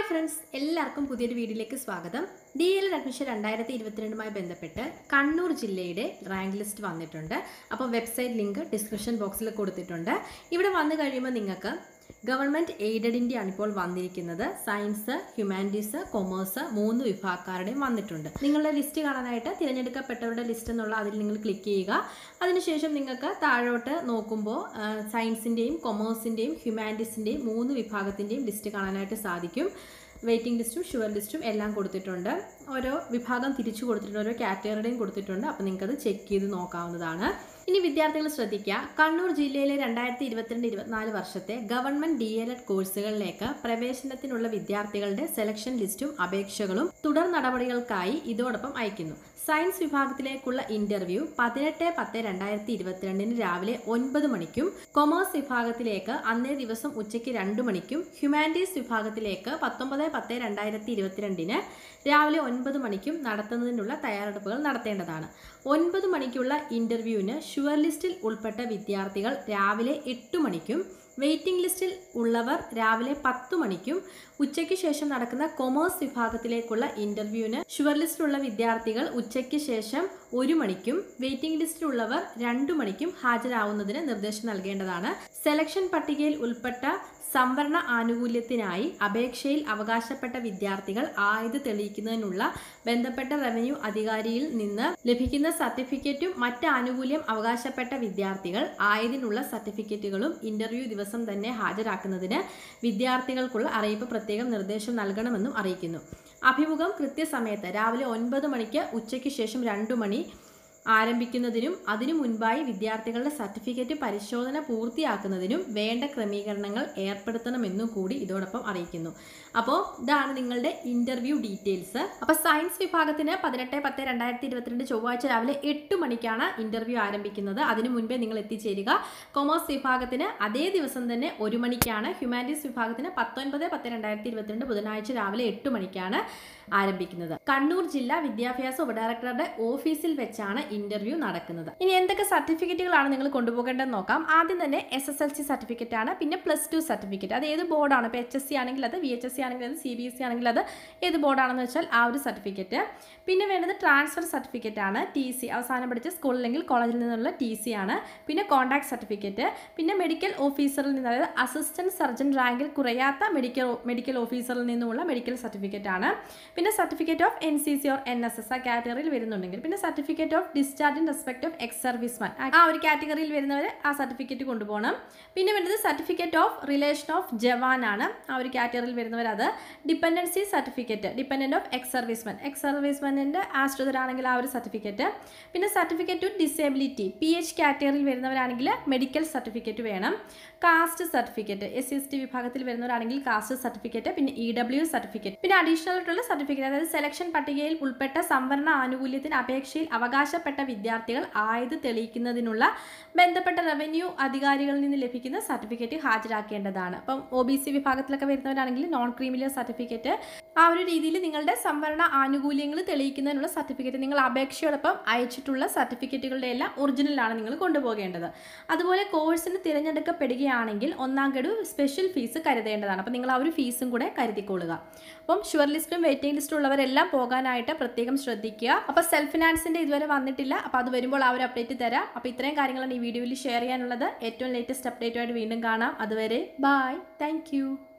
friends എല്ലാവർക്കും പുതിയൊരു വീഡിയോയിലേക്ക് സ്വാഗതം ഡി എൽ അഡ്മിഷൻ രണ്ടായിരത്തി ഇരുപത്തിരണ്ടുമായി ബന്ധപ്പെട്ട് കണ്ണൂർ ജില്ലയുടെ റാങ്ക് ലിസ്റ്റ് വന്നിട്ടുണ്ട് അപ്പോൾ വെബ്സൈറ്റ് ലിങ്ക് ഡിസ്ക്രിപ്ഷൻ ബോക്സിൽ കൊടുത്തിട്ടുണ്ട് ഇവിടെ വന്നു കഴിയുമ്പോൾ നിങ്ങൾക്ക് ഗവൺമെൻറ് എയ്ഡഡിൻ്റെയാണ് ഇപ്പോൾ വന്നിരിക്കുന്നത് സയൻസ് ഹ്യൂമാനിറ്റീസ് കൊമേഴ്സ് മൂന്ന് വിഭാഗക്കാരുടെയും വന്നിട്ടുണ്ട് നിങ്ങളുടെ ലിസ്റ്റ് കാണാനായിട്ട് തിരഞ്ഞെടുക്കപ്പെട്ടവരുടെ ലിസ്റ്റ് എന്നുള്ള അതിൽ നിങ്ങൾ ക്ലിക്ക് ചെയ്യുക അതിനുശേഷം നിങ്ങൾക്ക് താഴോട്ട് നോക്കുമ്പോൾ സയൻസിൻ്റെയും കൊമേഴ്സിൻ്റെയും ഹ്യൂമാനിറ്റീസിൻ്റെയും മൂന്ന് വിഭാഗത്തിൻ്റെയും ലിസ്റ്റ് കാണാനായിട്ട് സാധിക്കും വെയിറ്റിംഗ് ലിസ്റ്റും ഷുവർ ലിസ്റ്റും എല്ലാം കൊടുത്തിട്ടുണ്ട് ഓരോ വിഭാഗം തിരിച്ചു കൊടുത്തിട്ടുണ്ട് ഓരോ കാറ്റഗറിയുടെയും കൊടുത്തിട്ടുണ്ട് അപ്പോൾ നിങ്ങൾക്കത് ചെക്ക് ചെയ്ത് നോക്കാവുന്നതാണ് ഇനി വിദ്യാർത്ഥികൾ ശ്രദ്ധിക്കുക കണ്ണൂർ ജില്ലയിലെ രണ്ടായിരത്തി ഇരുപത്തിരണ്ട് ഇരുപത്തിനാല് വർഷത്തെ ഗവൺമെന്റ് ഡി എൽ എഡ് കോഴ്സുകളിലേക്ക് പ്രവേശനത്തിനുള്ള വിദ്യാർത്ഥികളുടെ സെലക്ഷൻ ലിസ്റ്റും അപേക്ഷകളും തുടർ നടപടികൾക്കായി ഇതോടൊപ്പം അയക്കുന്നു സയൻസ് വിഭാഗത്തിലേക്കുള്ള ഇന്റർവ്യൂ പതിനെട്ട് പത്ത് രണ്ടായിരത്തി ഇരുപത്തിരണ്ടിന് രാവിലെ ഒൻപത് മണിക്കും കൊമേഴ്സ് വിഭാഗത്തിലേക്ക് അന്നേ ദിവസം ഉച്ചയ്ക്ക് രണ്ട് മണിക്കും ഹ്യൂമാനിറ്റീസ് വിഭാഗത്തിലേക്ക് പത്തൊമ്പത് പത്ത് രണ്ടായിരത്തി ഇരുപത്തിരണ്ടിന് രാവിലെ ഒൻപത് മണിക്കും നടത്തുന്നതിനുള്ള തയ്യാറെടുപ്പുകൾ നടത്തേണ്ടതാണ് ഒൻപത് മണിക്കുള്ള ഇന്റർവ്യൂവിന് ഷുവർ ലിസ്റ്റിൽ ഉൾപ്പെട്ട വിദ്യാർത്ഥികൾ രാവിലെ എട്ട് മണിക്കും വെയിറ്റിംഗ് ലിസ്റ്റിൽ ഉള്ളവർ രാവിലെ പത്ത് മണിക്കും ഉച്ചയ്ക്ക് ശേഷം നടക്കുന്ന കൊമേഴ്സ് വിഭാഗത്തിലേക്കുള്ള ഇന്റർവ്യൂവിന് ഷുവർ ലിസ്റ്റിലുള്ള വിദ്യാർത്ഥികൾ ഉച്ചയ്ക്ക് ശേഷം ഒരു മണിക്കും വെയിറ്റിംഗ് ലിസ്റ്റിലുള്ളവർ രണ്ടു മണിക്കും ഹാജരാവുന്നതിന് നിർദ്ദേശം നൽകേണ്ടതാണ് സെലക്ഷൻ പട്ടികയിൽ ഉൾപ്പെട്ട സംവരണ ആനുകൂല്യത്തിനായി അപേക്ഷയിൽ അവകാശപ്പെട്ട വിദ്യാർത്ഥികൾ ആയത് തെളിയിക്കുന്നതിനുള്ള ബന്ധപ്പെട്ട റവന്യൂ അധികാരിയിൽ നിന്ന് ലഭിക്കുന്ന സർട്ടിഫിക്കറ്റും മറ്റ് ആനുകൂല്യം അവകാശപ്പെട്ട വിദ്യാർത്ഥികൾ ആയതിനുള്ള സർട്ടിഫിക്കറ്റുകളും ഇന്റർവ്യൂ ദിവസം തന്നെ ഹാജരാക്കുന്നതിന് വിദ്യാർത്ഥികൾക്കുള്ള അറിയിപ്പ് പ്രത്യേകം നിർദ്ദേശം നൽകണമെന്നും അറിയിക്കുന്നു അഭിമുഖം കൃത്യസമയത്ത് രാവിലെ ഒൻപത് മണിക്ക് ഉച്ചയ്ക്ക് ശേഷം രണ്ടു മണി ആരംഭിക്കുന്നതിനും അതിനു മുൻപായി വിദ്യാർത്ഥികളുടെ സർട്ടിഫിക്കറ്റ് പരിശോധന പൂർത്തിയാക്കുന്നതിനും വേണ്ട ക്രമീകരണങ്ങൾ ഏർപ്പെടുത്തണമെന്നും കൂടി ഇതോടൊപ്പം അറിയിക്കുന്നു അപ്പോൾ ഇതാണ് നിങ്ങളുടെ ഇന്റർവ്യൂ ഡീറ്റെയിൽസ് അപ്പോൾ സയൻസ് വിഭാഗത്തിന് പതിനെട്ട് പത്ത് രണ്ടായിരത്തി ഇരുപത്തിരണ്ട് ചൊവ്വാഴ്ച രാവിലെ എട്ട് മണിക്കാണ് ഇന്റർവ്യൂ ആരംഭിക്കുന്നത് അതിനു മുൻപേ നിങ്ങൾ എത്തിച്ചേരുക കൊമേഴ്സ് വിഭാഗത്തിന് അതേ ദിവസം തന്നെ ഒരു മണിക്കാണ് ഹ്യൂമാനിറ്റീസ് വിഭാഗത്തിന് പത്തൊൻപത് പത്ത് രണ്ടായിരത്തി ഇരുപത്തിരണ്ട് ബുധനാഴ്ച രാവിലെ എട്ട് മണിക്കാണ് ആരംഭിക്കുന്നത് കണ്ണൂർ ജില്ലാ വിദ്യാഭ്യാസ ഉപഡയറക്ടറുടെ ഓഫീസിൽ വെച്ചാണ് ഇന്റർവ്യൂ നടക്കുന്നത് ഇനി എന്തൊക്കെ സർട്ടിഫിക്കറ്റുകളാണ് നിങ്ങൾ കൊണ്ടുപോകേണ്ടതെന്ന് നോക്കാം ആദ്യം തന്നെ S S L C certificate ആണ് പിന്നെ പ്ലസ് ടു സർട്ടിഫിക്കറ്റ് അത് ഏത് ബോർഡാണ് ഇപ്പോൾ എച്ച് എസ് സി ആണെങ്കിൽ അത് വി എച്ച് എസ് സി ആണെങ്കിൽ അത് സി ബി എസ് സി ആണെങ്കിൽ അത് ഏത് ബോർഡാണെന്ന് വെച്ചാൽ ആ ഒരു സർട്ടിഫിക്കറ്റ് പിന്നെ വേണ്ടത് ട്രാൻസ്ഫർ സർട്ടിഫിക്കറ്റ് ആണ് ടി സി അവസാനം പഠിച്ച സ്കൂൾ അല്ലെങ്കിൽ കോളേജിൽ നിന്നുള്ള ടി സി ആണ് പിന്നെ കോൺടാക്ട് സർട്ടിഫിക്കറ്റ് പിന്നെ മെഡിക്കൽ ഓഫീസറിൽ നിന്ന് അതായത് അസിസ്റ്റന്റ് സർജൻ റാങ്കിൽ കുറയാത്ത മെഡിക്കൽ മെഡിക്കൽ ഓഫീസറിൽ നിന്നുമുള്ള മെഡിക്കൽ സർട്ടിഫിക്കറ്റ് ആണ് പിന്നെ certificate of N C C or N S S ആ കാറ്റഗറിയിൽ വരുന്നുണ്ടെങ്കിൽ പിന്നെ certificate of discharge in respect of ex serviceman ആ ഒരു കാറ്റഗറിയിൽ വരുന്നവർ ആ സർട്ടിഫിക്കറ്റ് കൊണ്ടുപോകണം പിന്നെ വേണ്ടത് certificate of relation of jawan ആണ് ആ ഒരു കാറ്റഗറിയിൽ വരുന്നവർ അത് dependency certificate dependent of ex serviceman ex സർവീസ്മാനിൻ്റെ ആശ്രിതരാണെങ്കിൽ ആ ഒരു സർട്ടിഫിക്കറ്റ് പിന്നെ certificate to disability P H കാറ്റഗറിയിൽ വരുന്നവരാണെങ്കിൽ മെഡിക്കൽ സർട്ടിഫിക്കറ്റ് വേണം caste certificate S C S T വിഭാഗത്തിൽ വരുന്നവരാണെങ്കിൽ കാസ്റ്റ് സർട്ടിഫിക്കറ്റ് പിന്നെ ഇ ഡബ്ല്യു സർട്ടിഫിക്കറ്റ് പിന്നെ അഡീഷണൽ ആയിട്ടുള്ള സർട്ടിഫിക്കറ്റ് അതായത് സെലക്ഷൻ പട്ടികയിൽ ഉൾപ്പെട്ട സംവരണ ആനുകൂല്യത്തിന് അപേക്ഷയിൽ അവകാശപ്പെട്ട വിദ്യാർത്ഥികൾ ആയത് തെളിയിക്കുന്നതിനുള്ള ബന്ധപ്പെട്ട റവന്യൂ അധികാരികളിൽ നിന്ന് ലഭിക്കുന്ന സർട്ടിഫിക്കറ്റ് ഹാജരാക്കേണ്ടതാണ് അപ്പം ഒ ബി സി വിഭാഗത്തിലൊക്കെ വരുന്നവരാണെങ്കിൽ നോൺ ക്രീമിലിയർ സർട്ടിഫിക്കറ്റ് ആ ഒരു രീതിയിൽ നിങ്ങളുടെ സംവരണ ആനുകൂല്യങ്ങൾ തെളിയിക്കുന്നതിനുള്ള സർട്ടിഫിക്കറ്റ് നിങ്ങൾ അപേക്ഷയോടൊപ്പം അയച്ചിട്ടുള്ള സർട്ടിഫിക്കറ്റുകളുടെ എല്ലാം ഒറിജിനലാണ് നിങ്ങൾ കൊണ്ടുപോകേണ്ടത് അതുപോലെ കോഴ്സിന് തിരഞ്ഞെടുക്കപ്പെടുകയാണെങ്കിൽ ഒന്നാം ഗഡു സ്പെഷ്യൽ ഫീസ് കരുതേണ്ടതാണ് അപ്പോൾ നിങ്ങൾ ആ ഒരു ഫീസും കൂടെ കരുതിക്കൊള്ളുക അപ്പം ഷുവർ ലിസ്റ്റും വെയിറ്റിംഗ് ലിസ്റ്റും ഉള്ളവരെല്ലാം പോകാനായിട്ട് പ്രത്യേകം ശ്രദ്ധിക്കുക അപ്പോൾ സെൽഫ് ഫിനാൻസിൻ്റെ ഇതുവരെ വന്നിട്ടില്ല അപ്പോൾ അത് വരുമ്പോൾ ആ ഒരു അപ്ഡേറ്റ് തരാം അപ്പോൾ ഇത്രയും കാര്യങ്ങളാണ് ഈ വീഡിയോയിൽ ഷെയർ ചെയ്യാനുള്ളത് ഏറ്റവും ലേറ്റസ്റ്റ് അപ്ഡേറ്റുമായിട്ട് വീണ്ടും കാണാം അതുവരെ ബായ് താങ്ക്